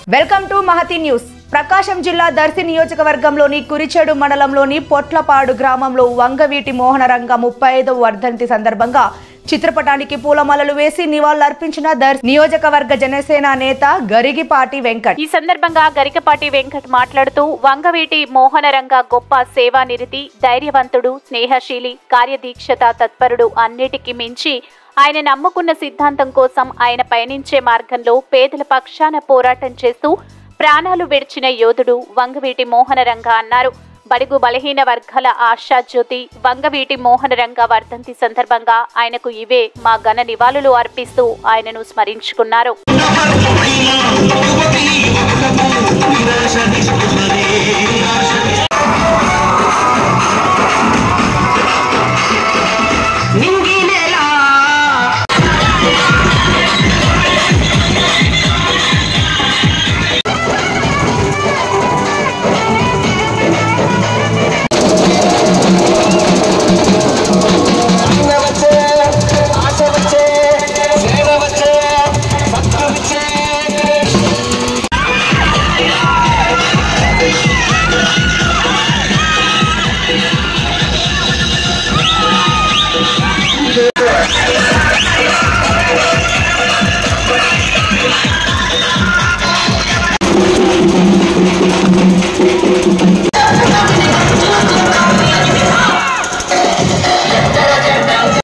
welcome to Mahathi news Prakasam జిల్లా దర్శి నియోజకవర్గంలోని కురిచేడు మండలంలోని పొట్లపాడు గ్రామంలో వంగవీటి మోహనరంగ ముప్పై ఐదవ వర్ధంతి సందర్భంగా చిత్రపటానికి పూలమాలలు వేసి నివాళులర్పించిన దర్శి నియోజకవర్గ జనసేన నేత గరిగిపాటి వెంకట్ ఈ సందర్భంగా గరికపాటి వెంకట్ మాట్లాడుతూ వంగవీటి మోహనరంగ గొప్ప సేవానిరతి ధైర్యవంతుడు స్నేహశీలి కార్యదీక్షత తత్పరుడు అన్నిటికీ మించి ఆయన నమ్ముకున్న సిద్ధాంతం కోసం ఆయన పయనించే మార్గంలో పేదల పక్షాన పోరాటం చేస్తూ ప్రాణాలు విడిచిన యోధుడు వంగవీటి మోహనరంగ అన్నారు బడుగు బలహీన వర్గాల ఆశాజ్యోతి వంగవీటి మోహనరంగ వర్ధంతి సందర్భంగా ఆయనకు ఇవే మా ఘన నివాళులు అర్పిస్తూ ఆయనను స్మరించుకున్నారు యువతి యువకులకు నిరాశ నిస్తున్నది నిరాశ